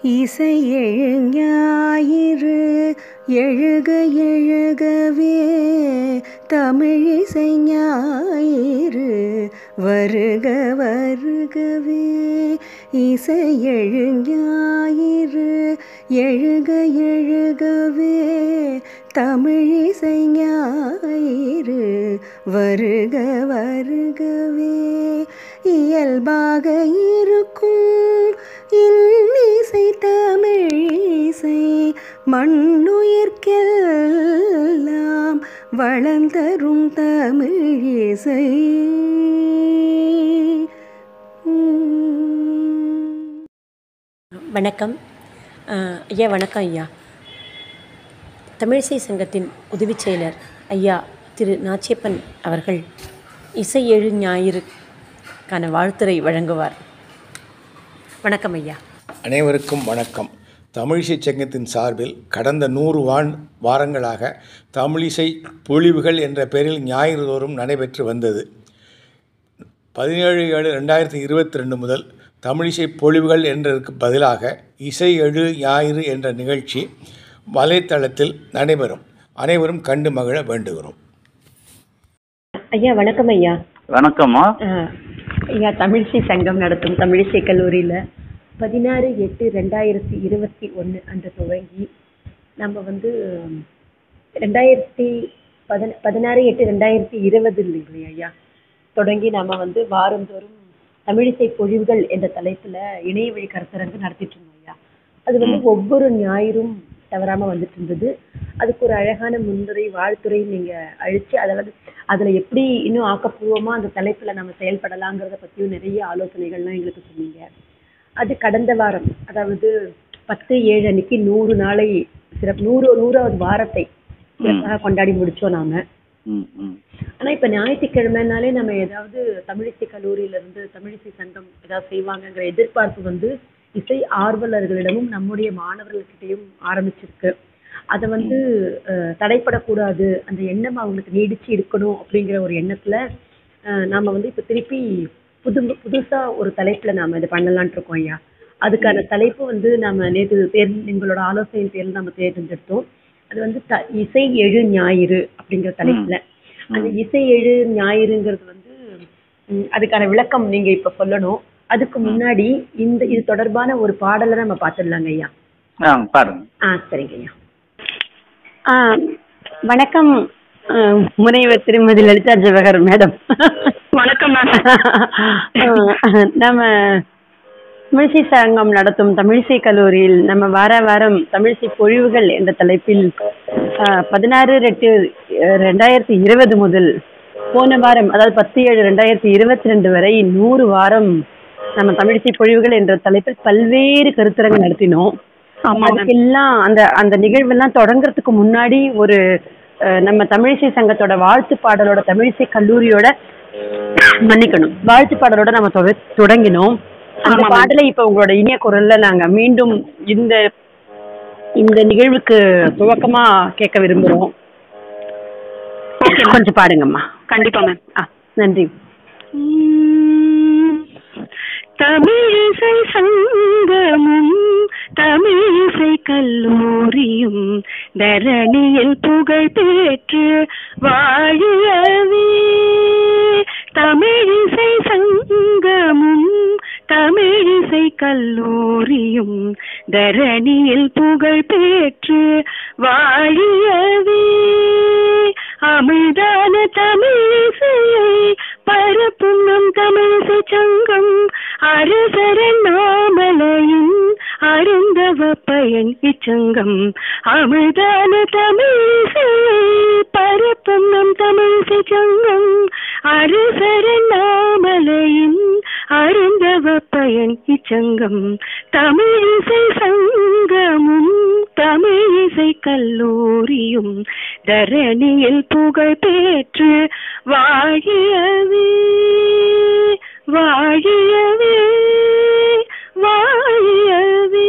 இசை எழுஞாயிறு எழுக எழுகவே தமிழிசை ஞாயிறு வருக வருகவே இசை எழுஞாயிறு எழுக எழுகவே தமிழிசை ஞாயிறு வருக வருகவே இயல்பாக இருக்கும் இன்னிசை தமிழிசை மண்ணுயிர்க்கெல்லாம் வளர்ந்தரும் தமிழிசை வணக்கம் அஹ், ஐயா வணக்கம் ஐயா தமிழிசை சங்கத்தின் உதவிச் செயலர் ஐயா திரு நாச்சியப்பன் அவர்கள் இசை எழு ஞாயிறுக்கான வாழ்த்துரை வழங்குவார் வணக்கம் ஐயா அனைவருக்கும் வணக்கம் தமிழிசை சங்கத்தின் சார்பில் கடந்த நூறு வான் வாரங்களாக தமிழிசை பொழிவுகள் என்ற பெயரில் ஞாயிறு தோறும் நடைபெற்று வந்தது பதினேழு ஏழு ரெண்டாயிரத்தி இருபத்தி ரெண்டு முதல் தமிழிசை பொழிவுகள் என்றதற்கு பதிலாக இசை எழு ஞாயிறு என்ற நிகழ்ச்சி வலைத்தளத்தில் நடைபெறும் அனைவரும் கண்டு மகிழ வேண்டுகிறோம் ஐயா வணக்கம் ஐயா வணக்கம்மா அஹ், ஐயா தமிழிசை சங்கம் நடத்தும் தமிழிசை கல்லூரியில் பதினாறு எட்டு ரெண்டாயிரத்தி இருபத்தி ஒன்று அன்று துவங்கி நம்ம வந்து உம், ரெண்டாயிரத்தி பதின பதினாறு எட்டு ரெண்டாயிரத்தி இருபது இல்லைங்களா ஐயா தொடங்கி நம்ம வந்து வாரந்தோறும் தமிழிசை பொழிவுகள் என்ற தலைப்பில் இணைய வழி கருத்தரங்கு நடத்திட்டு இருந்தோம் ஐயா அது வந்து ஒவ்வொரு ஞாயிறும் தவறாம வந்துட்டு இருந்தது அதுக்கு ஒரு அழகான முன்னுரை வாழ்த்துரை நீங்க அழிச்சு அதில் அதுல எப்படி இன்னும் ஆக்கப்பூர்வமா அந்த தலைப்புல நம்ம செயல்படலாங்கிறத பத்தியும் நிறைய ஆலோசனைகள்லாம் எங்களுக்கு சொன்னீங்க அது கடந்த வாரம் அதாவது பத்து ஏழு அன்னைக்கு நூறு நாளை சிறப்பு நூறு நூறாவது வாரத்தை சிறப்பாக கொண்டாடி முடிச்சோம் நாம ம் ம் ஆனா இப்ப ஞாயிற்றுக்கிழமைனாலே நம்ம ஏதாவது தமிழிசை கல்லூரியில இருந்து தமிழிசை சங்கம் ஏதாவது செய்வாங்கங்கிற எதிர்பார்ப்பு வந்து இசை ஆர்வலர்களிடமும் நம்முடைய மாணவர்கள்கிட்டயும் ஆரம்பிச்சிருக்கு அதை வந்து அஹ், தடைப்படக்கூடாது அந்த எண்ணம் அவங்களுக்கு நீடிச்சு இருக்கணும் அப்படிங்கிற ஒரு எண்ணத்துல அஹ், நாம வந்து இப்ப திருப்பி புது புதுசா ஒரு தலைப்புல நாம இதை பண்ணலாம்னு இருக்கோம் ஐயா அதுக்கான தலைப்பு வந்து நாம நேற்று தேர் எங்களோட ஆலோசனை பேர்ல நம்ம தேர்ந்தெடுத்தோம் அது வந்து த- இசை எழு ஞாயிறு அப்படிங்கிற தலைப்புல அந்த இசை எழு ஞாயிறுங்கிறது வந்து ம், அதுக்கான விளக்கம் நீங்க இப்ப சொல்லணும் அதுக்கு முன்னாடி இந்த இது தொடர்பான ஒரு பாடலை நம்ம பார்த்துடலாங்க ஐயா ஆ பாருங்க ஆ சரிங்க ஐயா ஆ வணக்கம் ஆ, முனைவர் திருமதி லலிதா ஜவஹர் மேடம் வணக்கம் நம்ம தமிழிசை சங்கம் நடத்தும் தமிழிசை கல்லூரியில் நம்ம வார வாரம் தமிழிசை பொழிவுகள் என்ற தலைப்பில் பதினாறு ரெட்டு ரெண்டாயிரத்தி இருபது முதல் போன வாரம் அதாவது பத்து ஏழு ரெண்டாயிரத்தி இருபத்தி ரெண்டு வரை நூறு வாரம் நம்ம தமிழிசை பொழிவுகள் என்ற தலைப்பில் பல்வேறு கருத்தரங்கு நடத்தினோம் அதுக்கெல்லாம் அந்த அந்த நிகழ்வெல்லாம் தொடங்குறதுக்கு முன்னாடி ஒரு அஹ், நம்ம தமிழிசை சங்கத்தோட வாழ்த்து பாடலோட தமிழிசை கல்லூரியோட மன்னிக்கணும் வாழ்த்து பாடலோட நம்ம தொட- தொடங்கினோம் அந்த பாடலை இப்ப உங்களோட இனிய குரல்ல நாங்க மீண்டும் இந்த இந்த நிகழ்வுக்கு துவக்கமா கேட்க விரும்புறோம் கொஞ்சம் பாடுங்கம்மா கண்டிப்பா மேம் ஆ நன்றி தமிழிசை சங்கமும் தமிழிசை கல்லூரியும் தரணியில் புகழ் பெற்று வாழியவே தமிழிசை சங்கமும் தமிழிசை கல்லூரியும் தரணியில் புகழ் பெற்று வாழியவே அமிழ்தான தமிழிசையை பரப்பும் நம் தமிழிசை சங்கம் அரசரன் நாமலையின் அருந்தவ பயன் இச்சங்கம் அமிழ்தான தமிழிசையை பரப்பும் நம் தமிழிசை சங்கம் அரசரன் நாமலையின் அருந்தவ பயன் இச்சங்கம் தமிழிசை சங்கமும் தமிழிசை கல்லூரியும் தரணியில் புகழ் பெற்று வாழியவே வாழியவே வாழியவே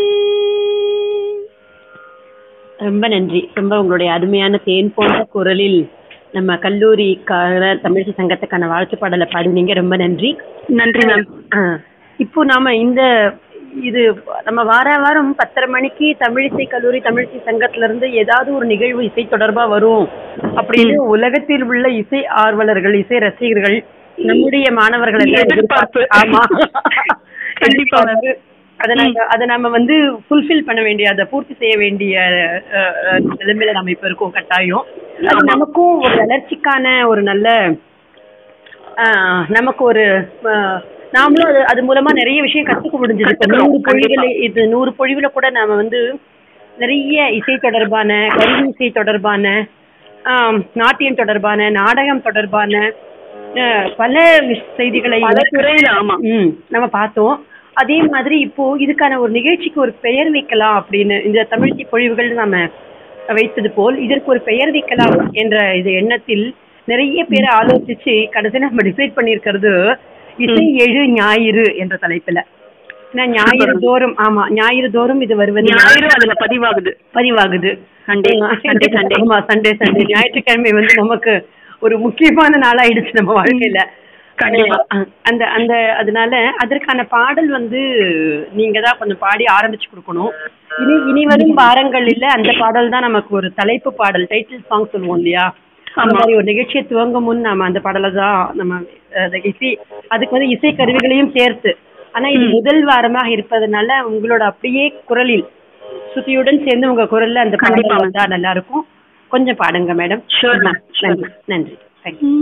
ரொம்ப நன்றி ரொம்ப உங்களுடைய அருமையான தேன் போன்ற குரலில் நம்ம கல்லூரிக்கான தமிழிசை சங்கத்துக்கான வாழ்த்து பாடலை பாடினீங்க ரொம்ப நன்றி நன்றி மேம் ஆ, இப்போ நாம இந்த இது நம்ம வார வாரம் பத்தரை மணிக்கு தமிழிசை கல்லூரி தமிழிசை சங்கத்துல இருந்து ஏதாவது ஒரு நிகழ்வு இசை தொடர்பா வரும் அப்படின்னு உலகத்தில் உள்ள இசை ஆர்வலர்கள் இசை ரசிகர்கள் நம்முடைய மாணவர்கள் எல்லாம் எதிர்பார்ப்பு. ஆமா கண்டிப்பா. எதிர்பார்ப்பு. அதை நாங்க அதை நம்ம வந்து ஃபுல்ஃபில் பண்ண வேண்டிய அதை பூர்த்தி செய்ய வேண்டிய அஹ், அஹ், நிலைமையில நம்ம இப்ப இருக்கோம் கட்டாயம் அது நமக்கும் ஒரு வளர்ச்சிக்கான ஒரு நல்ல ஆஹ், நமக்கு ஒரு ஆஹ், நாமளும் அது அது மூலமா நிறைய விஷயம் கத்துக்க முடிஞ்சது இப்ப கத்துக்கிறோம், நூறு பொழிவுல இது நூறு பொழிவுல கூட நாம வந்து நிறைய இசை தொடர்பான கருவி இசை தொடர்பான ஆம், நாட்டியம் தொடர்பான நாடகம் தொடர்பான ஆஹ், பல விஷ்- செய்திகளை பல துறையில ஆமா ம் நம்ம பார்த்தோம் அதே மாதிரி இப்போ இதுக்கான ஒரு நிகழ்ச்சிக்கு ஒரு பெயர் வைக்கலாம் அப்படின்னு இந்த தமிழ்ச்சி பொழிவுகள் நாம வைத்தது போல் இதற்கு ஒரு பெயர் வைக்கலாம் என்ற இது எண்ணத்தில் நிறைய பேரை ஆலோசிச்சு கடைசியில் நம்ம டிசைட் பண்ணியிருக்கிறது இசை எழு ஞாயிறு என்ற தலைப்புல ஏன்னா ஞாயிறு தோறும் ஆமா ஞாயிறு தோறும் இது வருவது ஞாயிறு அதுல பதிவாகுது பதிவாகுது சண்டே சண்டே சண்டே ஆமா சண்டே சண்டே ஞாயிற்றுக்கிழமை வந்து நமக்கு ஒரு முக்கியமான நாளாயிடுச்சு நம்ம வாழ்க்கையில கண்டிப்பா. அஹ் அந்த அந்த அதனால அதற்கான பாடல் வந்து நீங்க தான் கொஞ்சம் பாடி ஆரம்பிச்சு கொடுக்கணும் இனி இனி வரும் வாரங்களில் அந்த பாடல் தான் நமக்கு ஒரு தலைப்பு பாடல் டைட்டில் சாங் சொல்லுவோம் இல்லையா அந்த ஆமா. மாதிரி ஒரு நிகழ்ச்சியை துவங்கும் முன் நம்ம அந்த பாடலை தான் நம்ம அஹ், அந்த இசை அதுக்கு வந்து இசை கருவிகளையும் சேர்த்து ஆனா இது முதல் வாரமாக இருப்பதனால உங்களோட அப்படியே குரலில் சுத்தியுடன் சேர்ந்து உங்க குரல்ல அந்த கண்டிப்பா, பாடல் ma'am. வந்தா நல்லா இருக்கும் கொஞ்சம் பாடுங்க மேடம் Sure, ma'am. Sure, நன்றி நன்றி Thank you.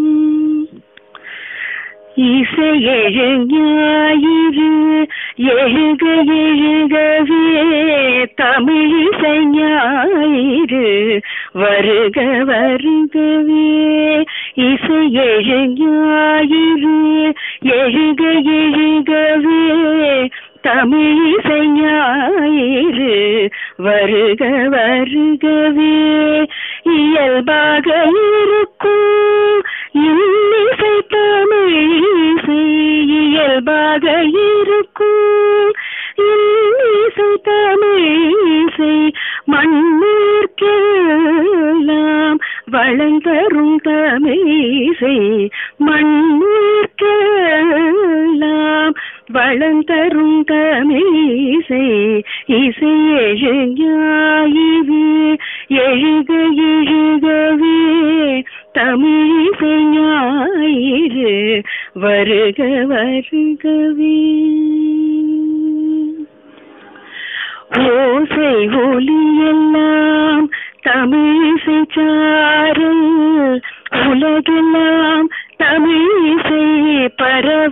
இசையெழு ஞாயிறு எழுக எழுகவே தமிழிசை ஞாயிறு வருக வருகவே இசையெழு ஞாயிறு எழுக எழுகவே தமிழிசை ஞாயிறு வருக வருகவே இயல்பாக இருக்கும் இன்னிசை தமிழிசை இயல்பாக இருக்கும் இன்னிசை தமிழிசை மண்ணிற்கெல்லாம் வளங்கரும் தமிழிசை மண்ணிற்கெல்லாம் வளந்தரும் தமிழிசை இசை எழுஞாயிறு எழுக எழுகவே தமிழிசை ஞாயிறு வருக வருகவே ஓசை ஒலியெல்லாம் தமிழிசை சாரல் உலகெல்லாம் தமிழிசை பரவ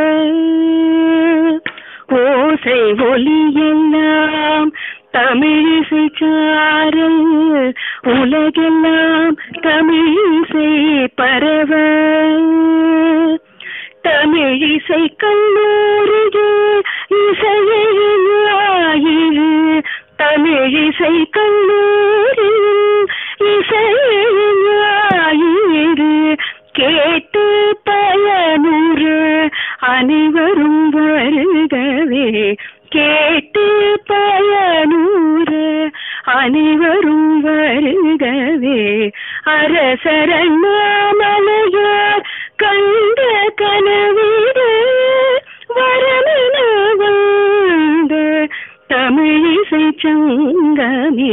ஓசை ஒலியெல்லாம் தமிழிசை சாரல் உலகெல்லாம் தமிழிசை பரவ தமிழிசை கல்லூரியே இசையாயிரு தமிழிசை கல்லூரி இசையாயிரு கேட்டு பயனுறு அனைவரும் வருகவே கேட்டு பயனூறு அனைவரும் வருகவே அரசரண்ணாமலையார் கண்ட கனவீடு வரமென வந்து தமிழிசை சங்கமே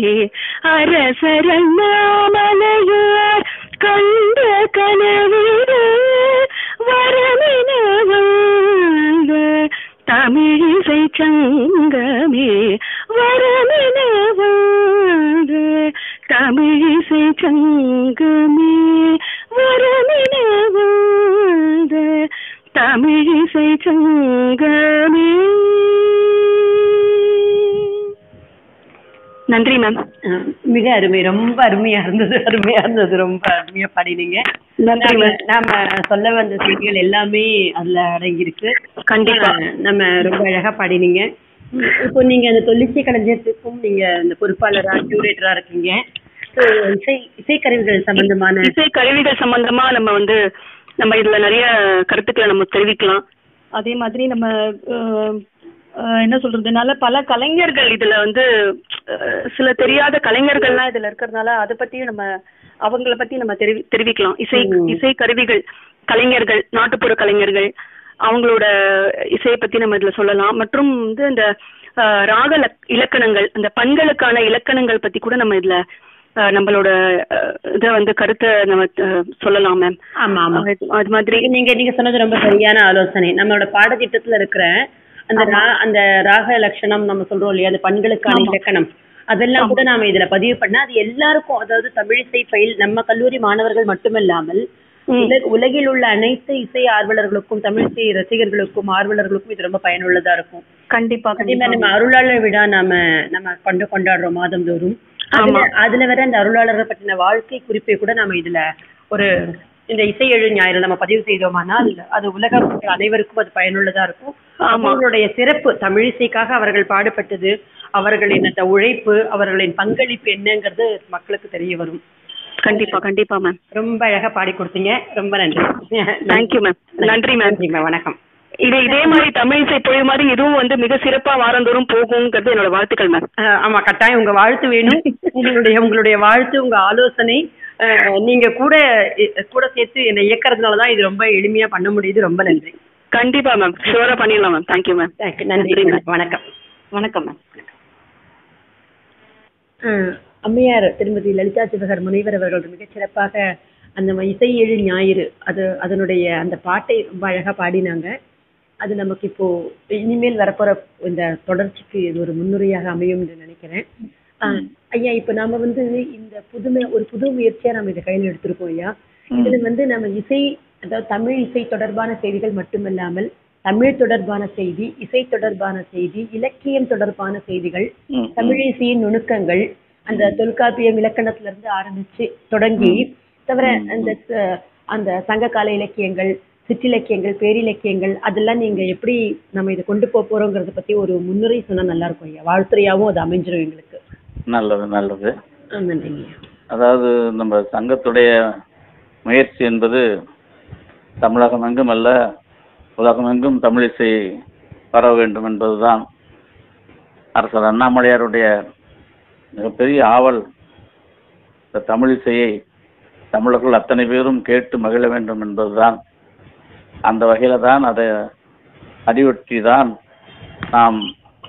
அரசரண்ணாமலையார் கண்ட கனவீடு வரமென வந்து தமிழிசை சங்கமே வரமென வந்து தமிழிசை சங்கமே வரமென வந்து தமிழிசை சங்கமே நன்றி மேம் அஹ் மிக அருமை ரொம்ப அருமையா இருந்தது அருமையா இருந்தது ரொம்ப அருமையா பாடினீங்க நன்றி நாம மேம் நாம சொல்ல வந்த செய்திகள் எல்லாமே அதுல அடங்கியிருக்கு கண்டிப்பா. அஹ் நம்ம ரொம்ப அழகா பாடினீங்க உம் இப்போ நீங்க அந்த தொல்லிசை களஞ்சியத்துக்கும் நீங்க அந்த பொறுப்பாளரா கியூரேட்டரா இருக்கீங்க So, இசை இசைக்கருவிகள் சம்பந்தமான இசை கருவிகள் சம்பந்தமா நம்ம வந்து நம்ம இதுல நிறைய கருத்துக்களை நம்ம தெரிவிக்கலாம் அதே மாதிரி நம்ம அஹ், அஹ், என்ன சொல்றதுனால பல கலைஞர்கள் இதுல வந்து அஹ், சில தெரியாத கலைஞர்கள்லாம் இதுல இருக்கிறதுனால அதை பத்தியும் நம்ம அவங்கள பத்தி நம்ம தெரிவி தெரிவிக்கலாம் இசை ம். இசை கருவிகள் கலைஞர்கள் நாட்டுப்புற கலைஞர்கள் அவங்களோட இசையை பத்தி நம்ம இதுல சொல்லலாம் மற்றும் வந்து இந்த அஹ், ராக லக்- இலக்கணங்கள் அந்த பண்களுக்கான இலக்கணங்கள் பத்தி கூட நம்ம இதுல அஹ், நம்மளோட அஹ், இத வந்து கருத்தை நம்ம அஹ், சொல்லலாம் மேம் ஆமா ஆமா அது மாதிரி நீங்க நீங்க சொன்னது ரொம்ப சரியான ஆலோசனை நம்மளோட பாடத்திட்டத்துல இருக்கிற அந்த ரா- அந்த ராக லட்சணம் நம்ம சொல்றோம் இல்லையா அந்த பண்களுக்கான ஆமா. இலக்கணம் அதெல்லாம் கூட நாம இதுல பதிவு பண்ணா அது எல்லாருக்கும் அதாவது தமிழிசை பயில் நம்ம கல்லூரி மாணவர்கள் மட்டுமல்லாமல் ம். உல- உலகில் உள்ள அனைத்து இசை ஆர்வலர்களுக்கும் தமிழிசை ரசிகர்களுக்கும் ஆர்வலர்களுக்கும் இது ரொம்ப பயனுள்ளதா இருக்கும் கண்டிப்பா அதே கண்டிப்பா மாதிரி நம்ம அருளாளர் விழா நாம நம்ம கொண்டு கொண்டாடுறோம் மாதந்தோறும் அதுல ஆமா. அதுல வர அந்த அருளாளரை பற்றின வாழ்க்கை குறிப்பை கூட நம்ம இதுல ஒரு இந்த இசை எழு ஞாயிறு நம்ம பதிவு செய்தோமானால் அது உலக மக்கள் அனைவருக்கும் அது பயனுள்ளதா இருக்கும் ஆமா. அவர்களுடைய சிறப்பு தமிழிசைக்காக அவர்கள் பாடுபட்டது அவர்களின் அந்த உழைப்பு அவர்களின் பங்களிப்பு என்னங்கிறது மக்களுக்கு தெரிய வரும் கண்டிப்பா கண்டிப்பா மேம் ரொம்ப அழகா பாடி கொடுத்தீங்க ரொம்ப நன்றி தேங்க்யூ மேம் நன்றி மேம் நன்றி மேம் வணக்கம் இது இதே மாதிரி தமிழ் இசை பொழிவு மாதிரி இதுவும் வந்து மிக சிறப்பா வாரந்தோறும் போகுங்கிறது என்னோட வாழ்த்துக்கள் மேம் அஹ் ஆமா கட்டாயம் உங்க வாழ்த்து வேணும் உங்களுடைய உங்களுடைய வாழ்த்து உங்க ஆலோசனை அஹ் நீங்க கூட இ- கூட சேர்த்து என்னை இயக்கறதுனால தான் இது ரொம்ப எளிமையா பண்ண முடியுது ரொம்ப நன்றி கண்டிப்பா மேம் ஷுவரா பண்ணிடலாம் ma'am thank you ma'am Thank you. நன்றி நன்றி, ma'am. வணக்கம் வணக்கம் மேம் அஹ் அம்மையார் திருமதி லலிதா சிவகர் முனைவர் அவர்கள் மிகச் சிறப்பாக அந்த ம- இசை எழு ஞாயிறு அது அதனுடைய அந்த பாட்டை ரொம்ப அழகா பாடினாங்க அது நமக்கு இப்போ இனிமேல் வரப்போற இந்த தொடர்ச்சிக்கு இது ஒரு முன்னுரையாக அமையும் என்று நினைக்கிறேன் அஹ் ஐயா இப்ப நாம வந்து இந்த புதுமை ஒரு புது முயற்சியா நம்ம இதை கையில் எடுத்திருக்கோம் ஐயா இதுல வந்து நம்ம இசை அதாவது தமிழ் இசை தொடர்பான செய்திகள் மட்டுமல்லாமல் தமிழ் தொடர்பான செய்தி இசை தொடர்பான செய்தி இலக்கியம் தொடர்பான செய்திகள் ம், தமிழிசையின் நுணுக்கங்கள் அந்த தொல்காப்பியம் இலக்கணத்துல இருந்து ஆரம்பிச்சு தொடங்கி தவிர அந்த ச- அந்த சங்ககால இலக்கியங்கள் சிற்றிலக்கியங்கள் பேரிலக்கியங்கள் அதெல்லாம் நீங்க எப்படி நம்ம இதை கொண்டு போக போறோங்கிறத பத்தி ஒரு முன்னுரை சொன்னா நல்லா இருக்கும் ஐயா வாழ்த்துறையாவும் அது அமைஞ்சிரும் எங்களுக்கு நல்லது நல்லது ஆ, நன்றிங்க ஐயா. அதாவது நம்ம சங்கத்துடைய முயற்சி என்பது தமிழகம் எங்கும் அல்ல உலகமெங்கும் தமிழிசை பரவ வேண்டும் என்பதுதான் அரசர் அண்ணாமலையாருடைய மிகப்பெரிய ஆவல் இந்த தமிழிசையை தமிழர்கள் அத்தனை பேரும் கேட்டு மகிழ வேண்டும் என்பதுதான் அந்த வகையில தான் அதை அடியொற்றி தான் நாம்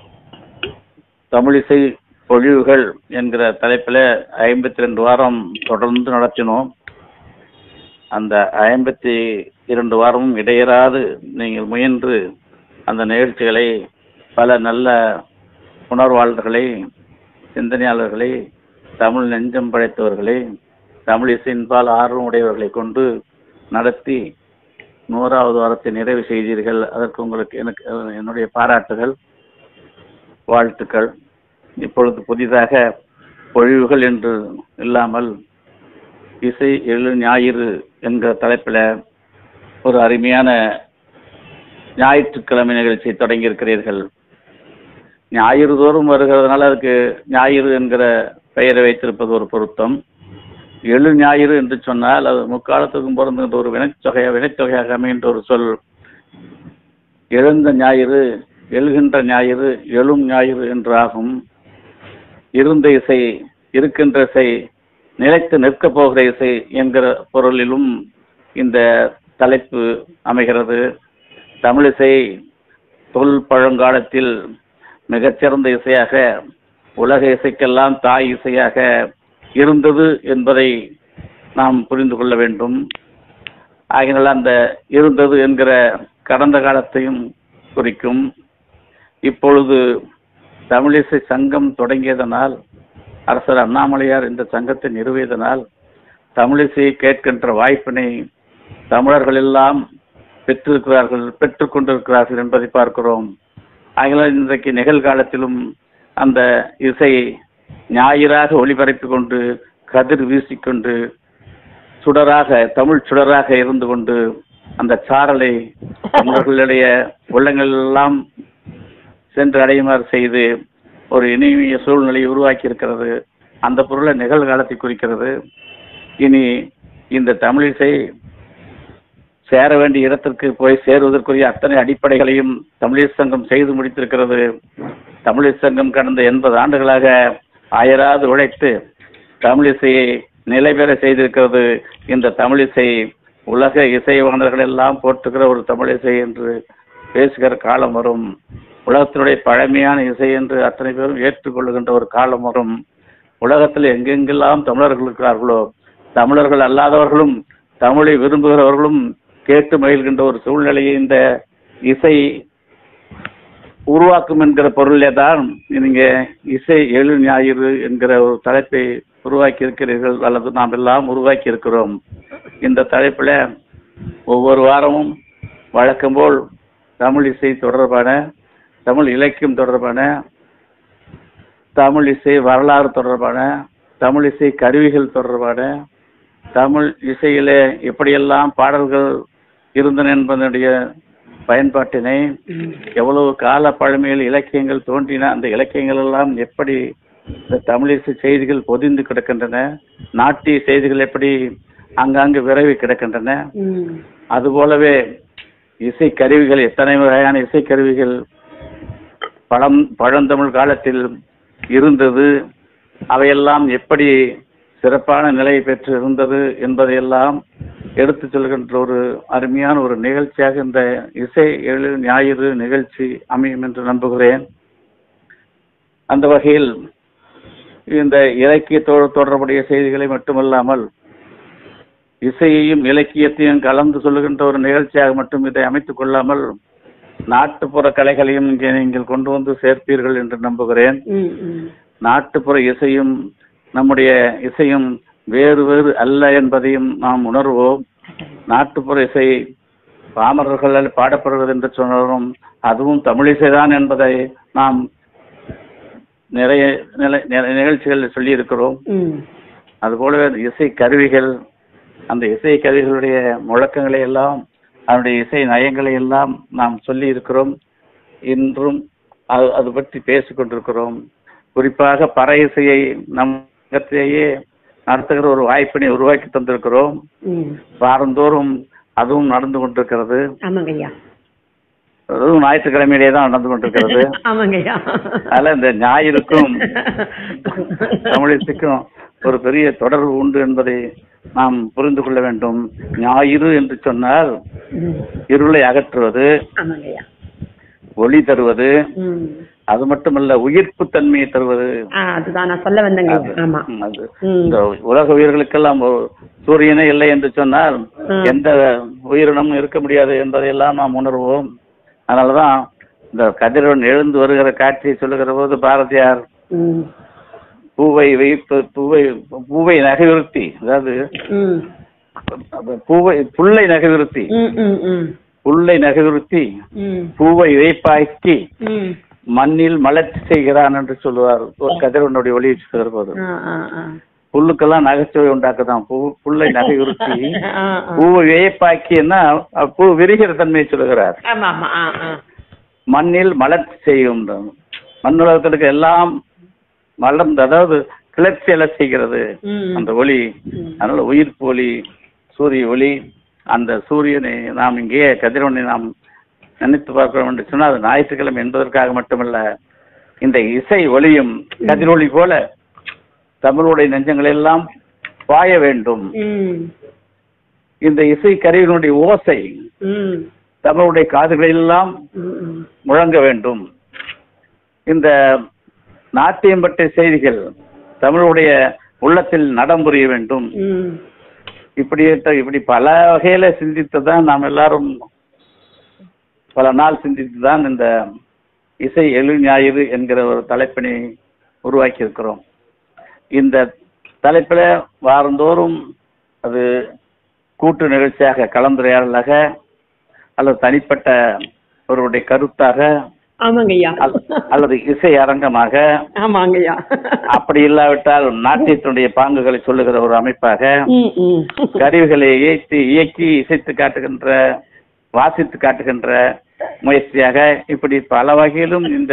தமிழிசை பொழிவுகள் என்கிற தலைப்பில் ஐம்பத்தி ரெண்டு வாரம் தொடர்ந்து நடத்தினோம் அந்த ஐம்பத்தி இரண்டு வாரமும் இடையறாது நீங்கள் முயன்று அந்த நிகழ்ச்சிகளை பல நல்ல உணர்வாளர்களை சிந்தனையாளர்களை தமிழ் நெஞ்சம் படைத்தவர்களை தமிழ் இசையின்பால் ஆர்வம் உடையவர்களை கொண்டு நடத்தி நூறாவது வாரத்தை நிறைவு செய்தீர்கள் அதற்கு உங்களுக்கு எனக்கு என்னுடைய பாராட்டுகள் வாழ்த்துக்கள் இப்பொழுது புதிதாக பொழிவுகள் என்று இல்லாமல் இசை எழு ஞாயிறு என்கிற தலைப்பில் ஒரு அருமையான ஞாயிற்றுக்கிழமை நிகழ்ச்சி தொடங்கி இருக்கிறீர்கள் ஞாயிறு தோறும் வருகிறதுனால அதுக்கு ஞாயிறு என்கிற பெயரை வைத்திருப்பது ஒரு பொருத்தம் எழு ஞாயிறு என்று சொன்னால் அது முக்காலத்துக்கும் பொருந்துகின்ற ஒரு வினைத்தொகையாக வினைத்தொகையாக அமைகின்ற ஒரு சொல் எழுந்த ஞாயிறு எழுகின்ற ஞாயிறு எழும் ஞாயிறு என்று ஆகும் இருந்த இசை இருக்கின்ற இசை நிலைத்து நிற்கப் போகிற இசை என்கிற பொருளிலும் இந்த தலைப்பு அமைகிறது தமிழிசை தொல் பழங்காலத்தில் மிகச்சிறந்த இசையாக உலக இசைக்கெல்லாம் தாய் இசையாக இருந்தது என்பதை நாம் புரிந்து கொள்ள வேண்டும் ஆகினால் அந்த இருந்தது என்கிற கடந்த காலத்தையும் குறிக்கும் இப்பொழுது தமிழிசை சங்கம் தொடங்கியதனால் அரசர் அண்ணாமலையார் இந்த சங்கத்தை நிறுவியதனால் தமிழிசையை கேட்கின்ற வாய்ப்பினை தமிழர்கள் எல்லாம் பெற்றிருக்கிறார்கள் பெற்றுக் கொண்டிருக்கிறார்கள் என்பதை பார்க்கிறோம் ஆகினால் இன்றைக்கு நிகழ்காலத்திலும் அந்த இசை ஞாயிறாக ஒளிபரப்பிக் கொண்டு கதிர் வீசிக்கொண்டு சுடராக தமிழ் சுடராக இருந்து கொண்டு அந்த சாரலை தமிழர்களுடைய உள்ளங்கள் எல்லாம் சென்று அடையுமாறு செய்து ஒரு இனிமைய சூழ்நிலையை உருவாக்கி இருக்கிறது அந்த பொருளை நிகழ்காலத்தை குறிக்கிறது இனி இந்த தமிழிசை சேர வேண்டிய இடத்திற்கு போய் சேருவதற்குரிய அத்தனை அடிப்படைகளையும் தமிழிசை சங்கம் செய்து முடித்திருக்கிறது தமிழிசை சங்கம் கடந்த எண்பது ஆண்டுகளாக அயராது உழைத்து தமிழிசையை நிலை பெற செய்திருக்கிறது இந்த தமிழிசை உலக இசைவாணர்கள் எல்லாம் போற்றுகிற ஒரு தமிழ் இசை என்று பேசுகிற காலம் வரும் உலகத்தினுடைய பழமையான இசை என்று அத்தனை பேரும் ஏற்றுக்கொள்ளுகின்ற ஒரு காலம் வரும் உலகத்தில் எங்கெங்கெல்லாம் தமிழர்கள் இருக்கிறார்களோ தமிழர்கள் அல்லாதவர்களும் தமிழை விரும்புகிறவர்களும் கேட்டு மகிழ்கின்ற ஒரு சூழ்நிலையை இந்த இசை உருவாக்கும் என்கிற பொருளே தான் நீங்க இசை எழு ஞாயிறு என்கிற ஒரு தலைப்பை உருவாக்கி இருக்கிறீர்கள் அல்லது நாம் எல்லாம் உருவாக்கி இருக்கிறோம் இந்த தலைப்புல ஒவ்வொரு வாரமும் வழக்கம் போல் தமிழ் இசை தொடர்பான தமிழ் இலக்கியம் தொடர்பான தமிழ் இசை வரலாறு தொடர்பான தமிழ் இசை கருவிகள் தொடர்பான தமிழ் இசையிலே எப்படியெல்லாம் பாடல்கள் இருந்தன என்பதனுடைய பயன்பாட்டினை எவ்வளவு கால பழமையில் இலக்கியங்கள் தோன்றின அந்த இலக்கியங்கள் எல்லாம் எப்படி இந்த தமிழிசை செய்திகள் பொதிந்து கிடக்கின்றன நாட்டிய செய்திகள் எப்படி அங்கங்கு விரைவி கிடக்கின்றன ம். அதுபோலவே இசை கருவிகள் எத்தனை வகையான இசை கருவிகள் பழம் பழந்தமிழ் காலத்தில் இருந்தது அவையெல்லாம் எப்படி சிறப்பான நிலையை பெற்று இருந்தது என்பதையெல்லாம் எடுத்து சொல்கின்ற ஒரு அருமையான ஒரு நிகழ்ச்சியாக இந்த இசை எழு ஞாயிறு நிகழ்ச்சி அமையும் என்று நம்புகிறேன் அந்த வகையில் இந்த இலக்கியத்தோடு தொடர்புடைய செய்திகளை மட்டுமல்லாமல் இசையையும் இலக்கியத்தையும் கலந்து சொல்லுகின்ற ஒரு நிகழ்ச்சியாக மட்டும் இதை அமைத்துக் கொள்ளாமல் நாட்டுப்புற கலைகளையும் இங்கே நீங்கள் கொண்டு வந்து சேர்ப்பீர்கள் என்று நம்புகிறேன் ம், ம். நாட்டுப்புற இசையும் நம்முடைய இசையும் வேறு வேறு அல்ல என்பதையும் நாம் உணர்வோம் நாட்டுப்புற இசை பாமரர்களால் பாடப்படுவது என்று சொன்னாலும் அதுவும் தமிழிசைதான் என்பதை நாம் நிறைய நிலை நிறை- நிகழ்ச்சிகளில் சொல்லியிருக்கிறோம் ம். அதுபோலவே அந்த இசை கருவிகள் அந்த இசை கருவிகளுடைய முழக்கங்களை எல்லாம் அதனுடைய இசை நயங்களை எல்லாம் நாம் சொல்லி இருக்கிறோம் இன்றும் அது அது பற்றி பேசிக் கொண்டிருக்கிறோம் குறிப்பாக பற இசையை நம் இடத்திலேயே நடத்துகிற ஒரு வாய்ப்பினை உருவாக்கி தந்திருக்கிறோம் ம். வாரந்தோறும் அதுவும் நடந்து கொண்டிருக்கிறது ஆமாங்க ஐயா அதுவும் ஞாயிற்றுக்கிழமையிலே தான் நடந்து கொண்டிருக்கிறது ஆமாங்க ஐயா அதனால இந்த ஞாயிறுக்கும் தமிழிசைக்கும் ஒரு பெரிய தொடர்பு உண்டு என்பதை நாம் புரிந்து கொள்ள வேண்டும் ஞாயிறு என்று சொன்னால் ம். இருளை அகற்றுவது ஆமாங்க ஐயா ஒளி தருவது ம். அது மட்டுமல்ல உயிர்ப்பு தன்மையை தருவது ஆ, அதுதான் நான் சொல்ல வந்தேங்க ஐயா. அது- ஆமா ம், அது ம். இந்த உலக உயிர்களுக்கெல்லாம் ஒரு சூரியனே இல்லை என்று சொன்னால் ம். எந்த உயிரினமும் இருக்க முடியாது என்பதையெல்லாம் நாம் உணர்வோம் அதனாலதான் இந்த கதிரவன் எழுந்து வருகிற காட்சியை சொல்லுகிற போது பாரதியார் ம். பூவை வைப்பு பூவை பூவை நகைவிருத்தி அதாவது ம். பூவை புல்லை நகைவிருத்தி ம், ம், ம். புல்லை நகைவிருத்தி ம். பூவை வைப்பாக்கி ம். மண்ணில் மலர்ச்சி செய்கிறான் என்று சொல்லுவார் ஒரு கதிரவனுடைய ஒளி சொல்கிற போது ஆ, ஆ, ஆ. புல்லுக்கெல்லாம் நகைச்சுவை உண்டாக்குதான் பூ புல்லை நகையுறுத்தி ஆ, ஆ. பூவை வேப்பாக்கின்னா அஹ், பூ விரிகிற தன்மையை சொல்லுகிறார் ஆமா ஆமா ஆ, ஆ. மண்ணில் மலர்ச்சி செய்யும் மண்ணுலகத்தில் இருக்க எல்லாம் மலர்ந்து அதாவது கிளர்ச்சி எல்லாம் செய்கிறது ம். அந்த ஒளி ம். அதனால உயிர்ப்பு ஒளி சூரிய ஒளி அந்த சூரியனை நாம் இங்கே கதிரவனை நாம் நினைத்து பார்க்கிறோம் என்று சொன்னால் அது ஞாயிற்றுக்கிழமை என்பதற்காக மட்டுமல்ல இந்த இசை ஒளியும் கதிரொளி போல தமிழுடைய நெஞ்சங்கள் எல்லாம் பாய வேண்டும் ம். இந்த இசை கருவியினுடைய ஓசை ம். தமிழுடைய காதுகளெல்லாம் ம், ம். முழங்க வேண்டும் இந்த நாட்டியம் பற்றிய செய்திகள் தமிழுடைய உள்ளத்தில் நடம் புரிய வேண்டும் ம். இப்படி இப்படி பல வகையில சிந்தித்து தான் நாம் எல்லாரும் பல நாள் சிந்தித்து தான் இந்த இசை எழு ஞாயிறு என்கிற ஒரு தலைப்பினை உருவாக்கி இருக்கிறோம் இந்த தலைப்பில் வாரந்தோறும் அது கூட்டு நிகழ்ச்சியாக கலந்துரையாடலாக அல்லது தனிப்பட்ட ஒருவருடைய கருத்தாக ஆமாங்க ஐயா அல்ல- அல்லது இசை அரங்கமாக ஆமாங்க ஐயா அப்படி இல்லாவிட்டால் நாட்டியத்தினுடைய பாங்குகளை சொல்லுகிற ஒரு அமைப்பாக ம், ம். கருவிகளை இயக்கி இயக்கி இசைத்து காட்டுகின்ற வாசித்து காட்டுகின்ற முயற்சியாக இப்படி பல வகையிலும் இந்த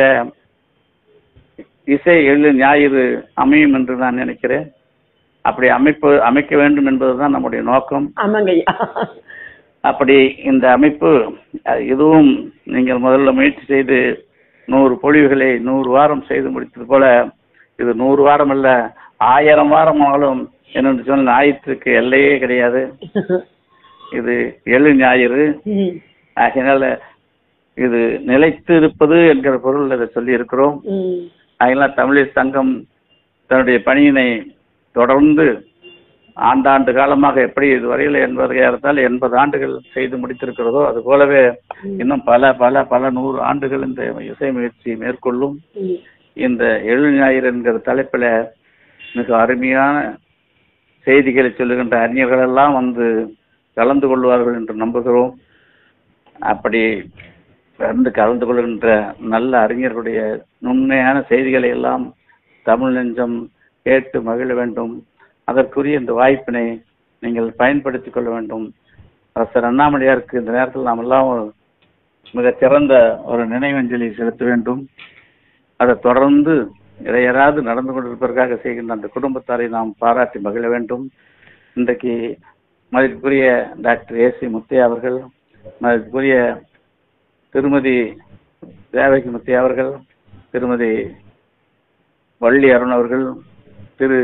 இசை எழு ஞாயிறு அமையும் என்று நான் நினைக்கிறேன் அப்படி அமைப்பு அமைக்க வேண்டும் என்பதுதான் நம்முடைய நோக்கம் ஆமாங்க ஐயா அப்படி இந்த அமைப்பு அஹ், இதுவும் நீங்கள் முதல்ல முயற்சி செய்து நூறு பொழிவுகளை நூறு வாரம் செய்து முடித்தது போல இது நூறு வாரம் அல்ல ஆயிரம் வாரம் ஆனாலும் என்னென்று சொன்ன ஞாயிற்றுக்கு எல்லையே கிடையாது இது எழு ஞாயிறு ம் ஆகையினால இது நிலைத்து இருப்பது என்கிற பொருள் அதை சொல்லி இருக்கிறோம் ம் அதனால தமிழர் சங்கம் தன்னுடைய பணியினை தொடர்ந்து ஆண்டாண்டு காலமாக எப்படி இதுவரையில் எண்பது இருந்தால் எண்பது ஆண்டுகள் செய்து முடித்திருக்கிறதோ அது போலவே இன்னும் பல பல பல நூறு ஆண்டுகள் இந்த இசை முயற்சி மேற்கொள்ளும் ம் இந்த எழு ஞாயிறு என்கிற தலைப்பில் மிக அருமையான செய்திகளை சொல்லுகின்ற அறிஞர்கள் எல்லாம் வந்து கலந்து கொள்வார்கள் என்று நம்புகிறோம் அப்படி வந்து கலந்து கொள்கின்ற நல்ல அறிஞர்களுடைய நுண்மையான செய்திகளை எல்லாம் தமிழ் நெஞ்சம் கேட்டு மகிழ வேண்டும் அதற்குரிய இந்த வாய்ப்பினை நீங்கள் பயன்படுத்திக் கொள்ள வேண்டும் அரசர் அண்ணாமலையாருக்கு இந்த நேரத்தில் நாம் எல்லாம் ஒரு மிகச் சிறந்த ஒரு நினைவஞ்சலி செலுத்த வேண்டும் அதை தொடர்ந்து இடையறாது நடந்து கொண்டிருப்பதற்காக செய்கின்ற அந்த குடும்பத்தாரை நாம் பாராட்டி மகிழ வேண்டும் இன்றைக்கு மதிப்புக்குரிய டாக்டர் ஏசி முத்தையா அவர்கள் மதிப்புக்குரிய திருமதி தேவகி முத்தையா அவர்கள் திருமதி வள்ளி அருண் அவர்கள் திரு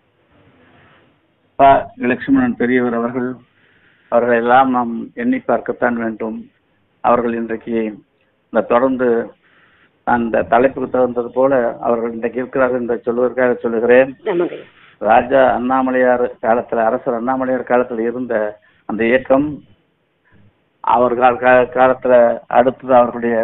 ப லட்சுமணன் பெரியவர் அவர்கள் அவர்களை எல்லாம் நாம் எண்ணி பார்க்கத்தான் வேண்டும் அவர்கள் இன்றைக்கு இந்த தொடர்ந்து அந்த தலைப்புக்கு தகுந்தது போல அவர்கள் இன்றைக்கு இருக்கிறார்கள் என்று சொல்வதற்காக சொல்லுகிறேன் ஆமாங்க ராஜா அண்ணாமலையார் காலத்துல அரசர் அண்ணாமலையார் காலத்துல இருந்த அந்த இயக்கம் அவர் கால கா- காலத்துல அடுத்தது அவர்களுடைய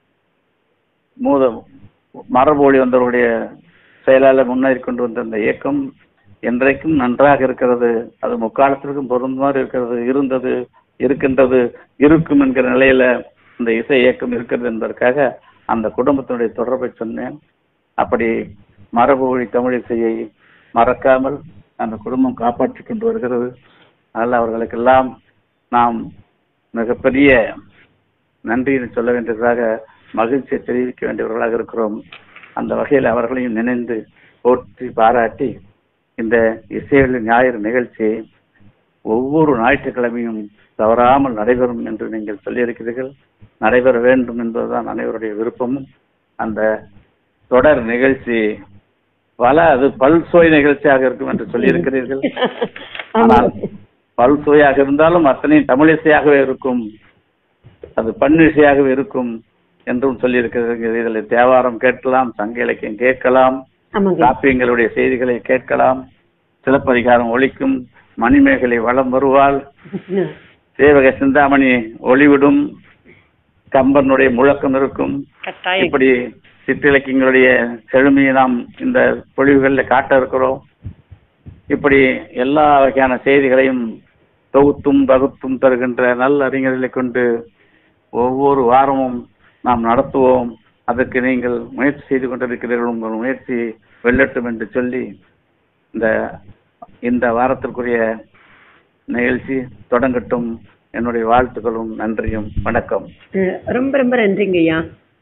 மூத மரபொழி வந்தவருடைய செயலாளர் முன்னேறி கொண்டு வந்த அந்த இயக்கம் என்றைக்கும் நன்றாக இருக்கிறது அது முக்காலத்திற்கும் பொருந்துமாறு இருக்கிறது இருந்தது இருக்கின்றது இருக்கும் என்கிற நிலையில இந்த இசை இயக்கம் இருக்கிறது என்பதற்காக அந்த குடும்பத்தினுடைய தொடர்பை சொன்னேன் அப்படி மரபு வழி தமிழ் இசையை மறக்காமல் அந்த குடும்பம் காப்பாற்றிக் கொண்டு வருகிறது அதனால் அவர்களுக்கெல்லாம் நாம் மிகப்பெரிய நன்றியை சொல்ல வேண்டியதாக மகிழ்ச்சியை தெரிவிக்க வேண்டியவர்களாக இருக்கிறோம் அந்த வகையில் அவர்களையும் நினைந்து போற்றி பாராட்டி இந்த இசையொலி ஞாயிறு நிகழ்ச்சியை ஒவ்வொரு ஞாயிற்றுக்கிழமையும் தவறாமல் நடைபெறும் என்று நீங்கள் சொல்லியிருக்கிறீர்கள் நடைபெற வேண்டும் என்பதுதான் அனைவருடைய விருப்பமும் அந்த தொடர் நிகழ்ச்சி பல அது பல் சுவை நிகழ்ச்சியாக இருக்கும் என்று சொல்லியிருக்கிறீர்கள் ஆனால் பல் சுவையாக இருந்தாலும் அத்தனையும் தமிழ் இசையாகவே இருக்கும் அது பண் இசையாகவே இருக்கும் என்றும் சொல்லியிருக்கிறீர்கள் இதில் தேவாரம் கேட்கலாம் சங்க இலக்கியம் கேட்கலாம் ஆமாங்க காப்பியங்களுடைய செய்திகளை கேட்கலாம் சிலப்பதிகாரம் ஒழிக்கும் மணிமேகலை வளம் வருவாள் சேவக சிந்தாமணி ஒளிவிடும் கம்பனுடைய முழக்கம் இருக்கும் கட்டாயம் இப்படி சிற்றிலக்கியங்களுடைய செழுமையை நாம் இந்த பொழிவுகளில் காட்ட இருக்கிறோம் இப்படி எல்லா வகையான செய்திகளையும் தொகுத்தும் வகுத்தும் தருகின்ற நல்ல அறிஞர்களை கொண்டு ஒவ்வொரு வாரமும் நாம் நடத்துவோம் அதற்கு நீங்கள் முயற்சி செய்து கொண்டிருக்கிறீர்கள் உங்கள் முயற்சி வெல்லட்டும் என்று சொல்லி இந்த இந்த வாரத்திற்குரிய நிகழ்ச்சி தொடங்கட்டும் என்னுடைய வாழ்த்துக்களும் நன்றியும் வணக்கம் அஹ் ரொம்ப ரொம்ப நன்றிங்க ஐயா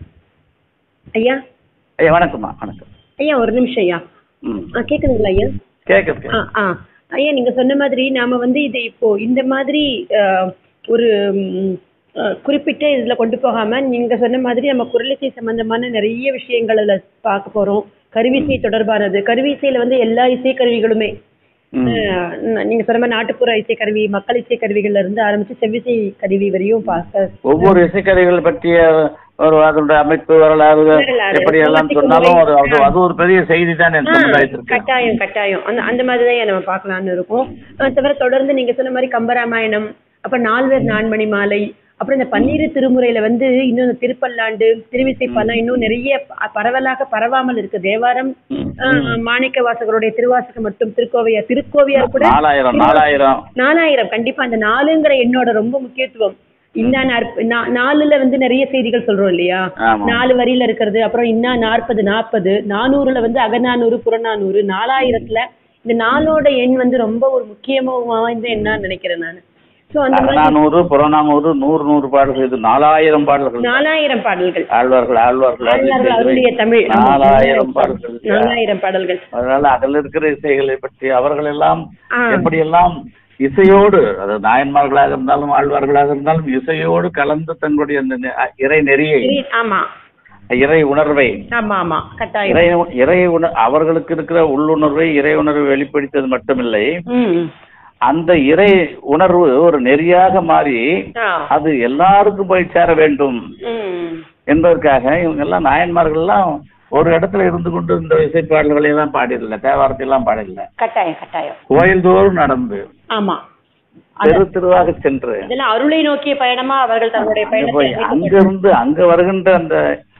ஐயா ஐயா வணக்கம்மா வணக்கம் ஐயா ஒரு நிமிஷம் ஐயா ம் ஆ கேக்குதுங்களா ஐயா கேட்குது ஆ ஆ ஐயா நீங்க சொன்ன மாதிரி நாம வந்து இதை இப்போ இந்த மாதிரி அஹ், ஒரு ம், அஹ், குறிப்பிட்ட இதுல கொண்டு போகாம நீங்க சொன்ன மாதிரி நம்ம குரலிசை சம்பந்தமான நிறைய விஷயங்கள் அதுல பார்க்க போறோம் கருவிசை தொடர்பானது கருவிசையில வந்து எல்லா இசை கருவிகளுமே ம். அஹ், ந- நீங்க சொன்ன மாதிரி நாட்டுப்புற இசைக்கருவி மக்கள் இசைக்கருவிகள்ல இருந்து ஆரம்பிச்சு செவ்விசை கருவி வரையும் பார்க்க ஒவ்வொரு இசைக்கருவிகள் பற்றிய ஒரு அதனுடைய அமைப்பு வரலாறு வரலாறு, எப்படி எல்லாம் சமத்துக்கு சொன்னாலும் முறை. அது அது- அது ஒரு பெரிய செய்தி தான் என் ஆ, சமுதாயத்திற்கு கட்டாயம் கட்டாயம் அந்த அந்த மாதிரி தான் நம்ம பார்க்கலாம்னு இருக்கும் அது தவிர தொடர்ந்து நீங்க சொன்ன மாதிரி கம்பராமாயணம் அப்புறம் நால்வர் நான்மணி மாலை அப்புறம் இந்த பன்னிரு திருமுறையில வந்து இன்னும் இந்த திருப்பல்லாண்டு திருவிசைப்பல்லாம் இன்னும் நிறைய ப- பரவலாக பரவாமல் இருக்கு தேவாரம் ஆ, மாணிக்க வாசகருடைய திருவாசகம் மட்டும் திருக்கோவையார் திருக்கோவையார் கூட நாலாயிரம் நாலாயிரம் நாலாயிரம் கண்டிப்பா அந்த நாலுங்கிற எண்ணோட ரொம்ப முக்கியத்துவம் இன்னா நாற்ப- நா- நாலுல வந்து நிறைய செய்திகள் சொல்றோம் இல்லையா ஆமா. நாலு வரியில இருக்கிறது அப்புறம் இன்னா நாற்பது நாற்பது நானூறுல வந்து அகநானூறு புறநானூறு நாலாயிரத்துல இந்த நாலோட எண் வந்து ரொம்ப ஒரு முக்கியமா வாய்ந்த எண்ணான்னு நினைக்கிறேன் நான் சோ அந்த மாதிரி அகநானூறு புறநானூறு நூறு நூறு பாடல்கள் இது நாலாயிரம் பாடல்கள் நாலாயிரம் பாடல்கள் ஆழ்வார்கள் ஆழ்வார்கள் ஆழ்வார்கள் அருளிய அருளிய தமிழ் ஆமா, நாலாயிரம் பாடல்கள் நாலாயிரம் பாடல்கள் அதனால அதில் இருக்கிற இசைகளை பற்றி அவர்கள் எல்லாம் ஆ. எப்படியெல்லாம் இசையோடு அது நாயன்மார்களாக இருந்தாலும் ஆழ்வார்களாக இருந்தாலும் இசையோடு கலந்து தங்களுடைய அந்த நெ- இறை நெறியை சரி, ஆமா இறை உணர்வை ஆமா ஆமா கட்டாயம் இறை இறை உணர் அவர்களுக்கு இருக்கிற உள்ளுணர்வை இறை உணர்வை வெளிப்படுத்தது மட்டுமில்லை ம் அந்த இறை உணர்வு ஒரு நெறியாக மாறி ஆ. அது எல்லாருக்கும் போய் சேர வேண்டும் ம். என்பதற்காக இவங்க எல்லாம் நாயன்மார்கள் எல்லாம் ஒரு இடத்துல இருந்து கொண்டு இந்த இசைப்பாடல்களை எல்லாம் பாடிடல தேவாரத்தை எல்லாம் பாடிடல கட்டாயம் கட்டாயம் கோயில் தோறும் நடந்து ஆமா தெரு தெருவாக சென்று இதெல்லாம் அருளை நோக்கிய பயணமா அவர்கள் தங்களுடைய அங்க பயணத்தை போய் அங்கிருந்து அங்க வருகின்ற அந்த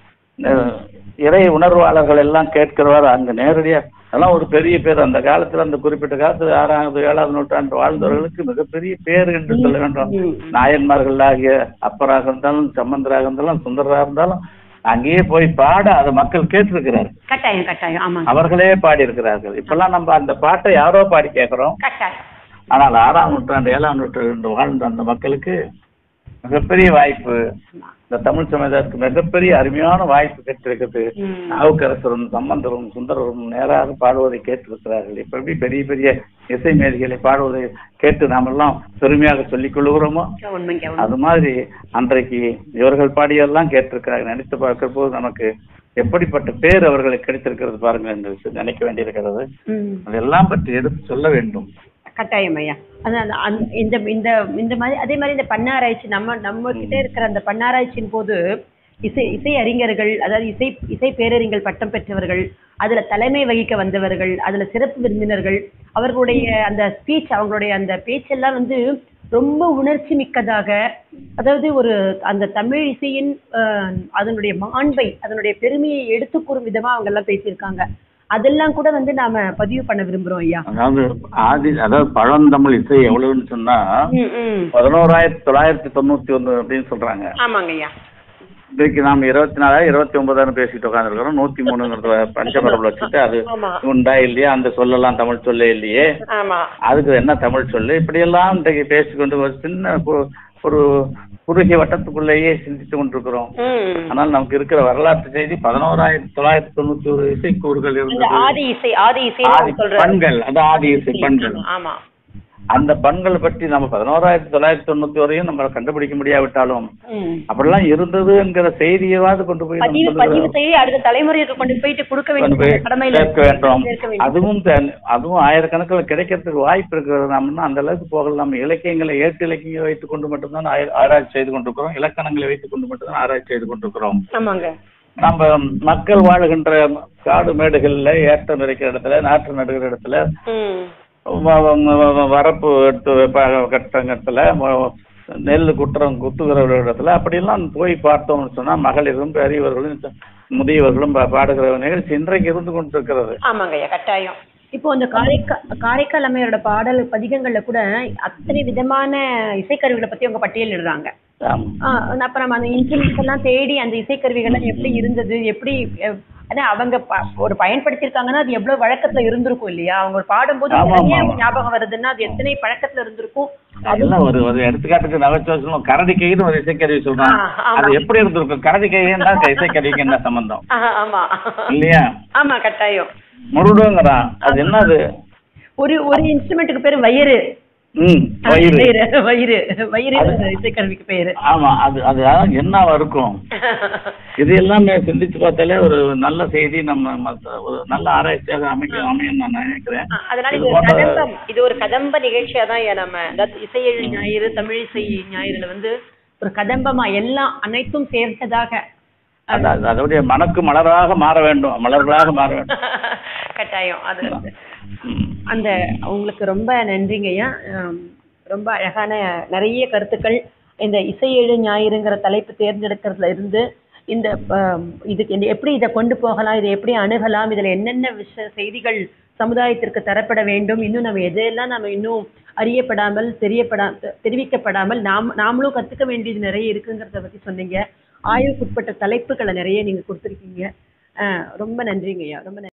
அஹ், இறை உணர்வாளர்கள் எல்லாம் கேட்கிறவர் அங்க நேரடியா அதெல்லாம் ஒரு பெரிய பேர் அந்த காலத்துல அந்த குறிப்பிட்ட காலத்துல ஆறாவது ஏழாவது நூற்றாண்டு வாழ்ந்தவர்களுக்கு மிகப்பெரிய பேர் என்று சொல்ல வேண்டும் நாயன்மார்களாகிய அப்பராக இருந்தாலும் சம்பந்தராக இருந்தாலும் சுந்தரராக இருந்தாலும் அங்கேயே போய் பாட அதை மக்கள் கேட்டிருக்கிறார் கட்டாயம் கட்டாயம் ஆமா அவர்களே பாடி இருக்கிறார்கள் இப்பெல்லாம் நம்ம அந்த பாட்டை யாரோ பாடி கேட்கிறோம் கட்டாயம் ஆனால் ஆறாம் நூற்றாண்டு ஏழாம் நூற்றாண்டு வாழ்ந்த அந்த மக்களுக்கு மிகப்பெரிய வாய்ப்பு இந்த தமிழ் சமுதாயத்துக்கு மிகப்பெரிய அருமையான வாய்ப்பு கிடைத்திருக்கிறது ம். நாவுக்கரசரும் சம்பந்தரும் சுந்தரரும் நேராக பாடுவதை கேட்டிருக்கிறார்கள் இப்ப எப்படி பெரிய பெரிய இசை மேதிகளை பாடுவதை கேட்டு நாமெல்லாம் பெருமையாக சொல்லிக் கொள்கிறோமோ உண்மைங்க உண்மை. அது மாதிரி அன்றைக்கு இவர்கள் பாடியெல்லாம் கேட்டிருக்கிறார்கள் நினைத்து பார்க்கிற போது நமக்கு எப்படிப்பட்ட பேர் அவர்களுக்கு கிடைத்திருக்கிறது பாருங்க என்று நினைக்க வேண்டியிருக்கிறது ம். அதெல்லாம் பற்றி எடுத்து சொல்ல வேண்டும் கட்டாயம் ஐயா அதான் அந்த- அந்த- இந்த இந்த இந்த மாதிரி அதே மாதிரி இந்த பண்ணாராய்ச்சி நம்ம நம்ம கிட்ட இருக்கிற அந்த பண்ணாராய்ச்சியின் போது இசை இசை அறிஞர்கள் அதாவது இசை இசை பேரறிஞர்கள் பட்டம் பெற்றவர்கள் அதுல தலைமை வகிக்க வந்தவர்கள் அதுல சிறப்பு விருந்தினர்கள் அவர்களுடைய அந்த ஸ்பீச் அவங்களுடைய அந்த பேச்செல்லாம் வந்து ரொம்ப உணர்ச்சி மிக்கதாக அதாவது ஒரு அந்த தமிழ் இசையின் அஹ், அதனுடைய மாண்பை அதனுடைய பெருமையை எடுத்து கூறும் விதமா அவங்க எல்லாம் பேசியிருக்காங்க அதெல்லாம் கூட வந்து நாம பதிவு பண்ண விரும்புறோம் ஐயா அதாவது ஆதி அதாவது பழந்தமிழ் இசை எவ்வளவுன்னு சொன்னா ம், ம். பதினோராயிரத்தி தொள்ளாயிரத்தி தொண்ணூத்தி ஒண்ணு அப்படின்னு சொல்றாங்க ஆமாங்க ஐயா இன்னைக்கு நாம இருபத்தி நாலாயிரம் இருபத்தி ஒன்பதாயிரம் பேசிட்டு உட்காந்துருக்கிறோம் நூத்தி மூணுங்கிறத பஞ்சபரப்பில் வச்சுட்டு அது ஆமா. உண்டா இல்லையா அந்த சொல்லலாம் தமிழ் சொல்லே இல்லையே ஆமா அதுக்கு என்ன தமிழ் சொல்லு இப்படியெல்லாம் இன்றைக்கு பேசிக்கொண்டு ஒரு சின்ன கு- ஒரு குறுகிய வட்டத்துக்குள்ளேயே சிந்தித்து கொண்டிருக்கிறோம் ம். ஆனால் நமக்கு இருக்கிற வரலாற்று செய்தி பதினோராயிரத்தி தொள்ளாயிரத்தி தொண்ணூத்தி ஒரு இசைக்கூறுகள் இந்த இருந்தது ஆதி இசை ஆதி இசை ஆதி பண்கள் அது ஆதி இசை பண்கள் ஆமா அந்த பண்கள் பற்றி நம்ம பதினோராயிரத்தி தொள்ளாயிரத்தி தொண்ணூத்தி வரையும் நம்ம கண்டுபிடிக்க முடியாவிட்டாலும் ம். அப்படிலாம் இருந்தது என்கிற செய்தியவாது கொண்டு போய் நம்ம பதிவு சொல்லுகிறோம். பதிவு செய்து அடுத்த தலைமுறைக்கு கொண்டு போயிட்டு கொடுக்க கொண்டு போய் வேண்டிய கடமையில சேர்க்க வேண்டும் சேர்க்க வேண்டும். அதுவும் தே- அதுவும் ஆயிரக்கணக்கில் கிடைக்கிறதுக்கு வாய்ப்பு இருக்கிறது நம்ம அந்த அளவுக்கு போகல நம்ம இலக்கியங்களை ஏட்டு இலக்கியங்களை வைத்துக் கொண்டு மட்டும்தான் ஆய- ஆராய்ச்சி செய்து கொண்டிருக்கிறோம் இலக்கணங்களை வைத்துக் கொண்டு மட்டும்தான் ஆராய்ச்சி செய்து கொண்டிருக்கிறோம் ஆமாங்க நம்ம மக்கள் வாழுகின்ற காடு மேடுகள்ல ஏற்றம் இருக்கிற இடத்துல நாற்று நடுகிற இடத்துல ம். வ- வ- வ- வரப்பு எடுத்து வைப்பாங்க கட்டங்கத்துல ம- நெல் குற்றம் குத்துகிற ஒரு இடத்துல அப்படியெல்லாம் போய் பார்த்தோம்னு சொன்னா மகளிரும் பெரியவர்களும் ச- முதியவர்களும் பா- பாடுகிற நிகழ்ச்சி இன்றைக்கு இருந்து கொண்டிருக்கிறது ஆமாங்க ஐயா கட்டாயம் இப்போ இந்த காரைக்கா காரைக்கால் அம்மையாரோட பாடல் பதிகங்கள்ல கூட அத்தனை விதமான இசைக்கருவிகளை பத்தி அவங்க பட்டியலிடுறாங்க ஆம். ஆஹ் அப்ப நம்ம அந்த இன்ஸ்ட்ருமெண்ட்ஸ் எல்லாம் தேடி அந்த இசைக்கருவிகள்லாம் எப்படி இருந்தது எப்படி அஹ், அதான் அவங்க ப- ஒரு பயன்படுத்தியிருக்காங்கன்னா அது எவ்வளவு வழக்கத்துல இருந்திருக்கும் இல்லையா அவங்க பாடும்போது ஆமா, நிறைய ஆமா. ஞாபகம் வருதுன்னா அது எத்தனை பழக்கத்துல இருந்திருக்கும் அதெல்லாம் ஒரு ஒரு எடுத்துக்காட்டுக்கு நகைச்சுவை சொல்லணும் கரடி கைன்னு ஒரு இசைக்கருவி சொல்றாங்க ஆ, ஆமா. அது எப்படி இருந்திருக்கும் கரடி கைன்னா இசைக்கருவிக்கு என்ன சம்பந்தம் ஆஹ், ஆமா இல்லையா ஆமா கட்டாயம் முருடுங்கிறான் அது என்னது ஒரு ஒரு இன்ஸ்ட்ருமெண்ட்டுக்கு பேரு வயிறு ம் வயிறு வயிறு வயிறு வயிறு அது- இந்த இசைக்கருவிக்கு பேரு ஆமா அது அது அதான் என்னவா இருக்கும் இது எல்லாமே சிந்திச்சு பார்த்தாலே ஒரு நல்ல செய்தி நம்ம மத்த- ஒரு நல்ல ஆராய்ச்சியாக அமைக்க அமையும் நான் நினைக்கிறேன் ஆ, அதனால இது இது ஒரு போன்ற- கதம்பம் இது ஒரு கதம்ப நிகழ்ச்சியா தான் ஏன் நம்ம அதாவது இசையெழு ஞாயிறு தமிழிசை ஞாயிறுல வந்து ஒரு கதம்பமா எல்லாம் அனைத்தும் சேர்ந்ததாக அது- அது- அதோடைய மனக்கு மலராக மாற வேண்டும் மலர்களாக மாற வேண்டும் கட்டாயம் அது ம். அந்த உங்களுக்கு ரொம்ப நன்றிங்கய்யா ஆம், ரொம்ப அழகான நிறைய கருத்துக்கள் இந்த இசையேழு ஞாயிறுங்கிற தலைப்பு தேர்ந்தெடுக்கிறதுல இருந்து இந்த ஆம், இதுக்கு இந்த- எப்படி இதை கொண்டு போகலாம் இதை எப்படி அணுகலாம் இதுல என்னென்ன விஷ செய்திகள் சமுதாயத்திற்கு தரப்பட வேண்டும் இன்னும் நம்ம எதையெல்லாம் நம்ம இன்னும் அறியப்படாமல் தெரியப்படா தெ- தெரிவிக்கப்படாமல் நாம் நாமளும் கத்துக்க வேண்டியது நிறைய இருக்குங்கிறத பத்தி சொன்னீங்க ஆய்வுக்குட்பட்ட தலைப்புகளை நிறைய நீங்க கொடுத்துருக்கீங்க ஆ, ரொம்ப நன்றிங்கய்யா ரொம்ப நன்றி